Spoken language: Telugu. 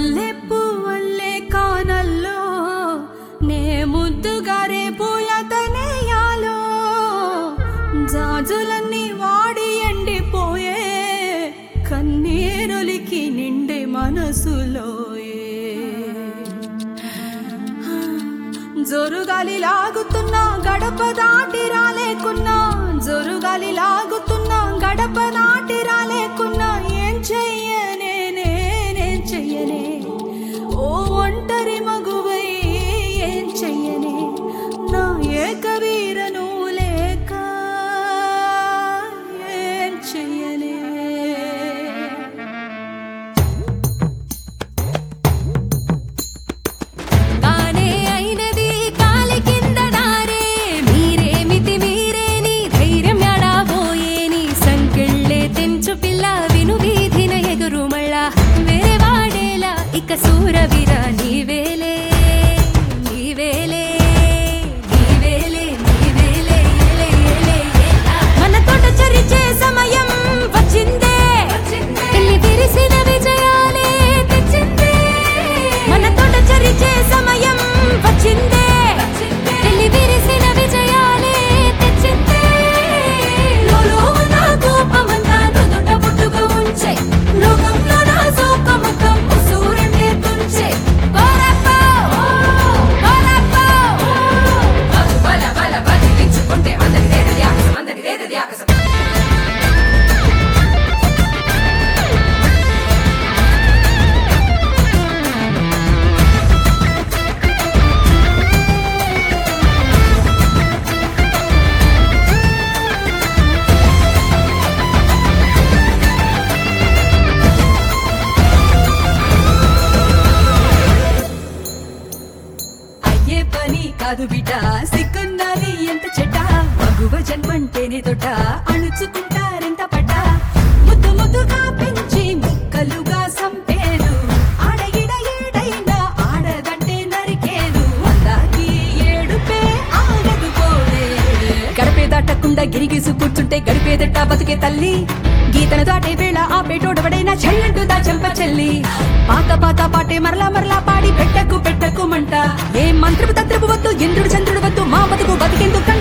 మల్లె పువ్వల్లే కానల్లో నే ముద్దుగా రేపు యతనేయాలో జాజులన్నీ వాడి ఎండిపోయే కన్నీరులికి నిండి మనసులోయే జోరుగాలి లాగుతున్నా గడప దాటి రాలేకున్నా జోరుగాలి లాగుతున్నా గడప దాటి రాలేకున్నా ఏం చెయ్యనే నేనేం చెయ్యనే ఓ ఒంటరి మగువై ఏం చెయ్యనే నా ఏకవీరను లేక ఏం చెయ్యనే తానే అయినది కాలి కింద నారే మీరేమితి మీరేని ధైర్యం ఎడాబోయేని సంకెళ్ళే తెంచు పిల్ల విను వీధిన ఎగురు మళ్ళా వేరే వాడేలా ఇక సూరవిరా నీవేలే నీవేలే నీవేలే నీవేలే ఏలే ఏలే ఏలా. మన తోట చరిచే సమయం వచ్చిందే పెళ్లి విరిసిన విజయాలే తెచ్చిందే మన తోట చరిచే సమయం వచ్చిందే పెళ్లి విరిసిన విజయాలే తెచ్చిందే లోలో ఉన్న కోపమంతా నుదుట పుట్టుకు ఉంచే లోకంలో నా సోకముఖం సూర్యుడే తుంచే పోరప్పో పోరప్పో బల బల బదిలించుకుంటే అందరిదేది ఆకాశం అందరిదేది ఆకాశం అయ్యే పని కాదు బిడ్డ సిగ్గున్నది ఎంత చెడ్డ మగువ జన్మంటేనే దొడ్డ అణుచుకుంటారెంత పడ్డ ముద్దు ముద్దుగా పెంచి ముక్కలుగా సంపేరు ఆడగిడ ఏడైనా ఆడదంటే నరికేరు అందాకి ఏడుపే ఆగదు పోలే గడిపే దాటకుండా గిరిగీసు కూర్చుంటే గడిపేదట బతికే తల్లి గీతను దాటే వేళ ఆ పేటోడవడైనా చెల్లంటూ దా చెంప చెల్లి పాత పాత పాటే మరలా మరలా పాడి పెట్టకు పెట్టకు మంట ఏ మంత్రపు తంత్రపు వద్దు ఇంద్రుడు చంద్రుడు వద్దు మా బతుకు బతికేందుకు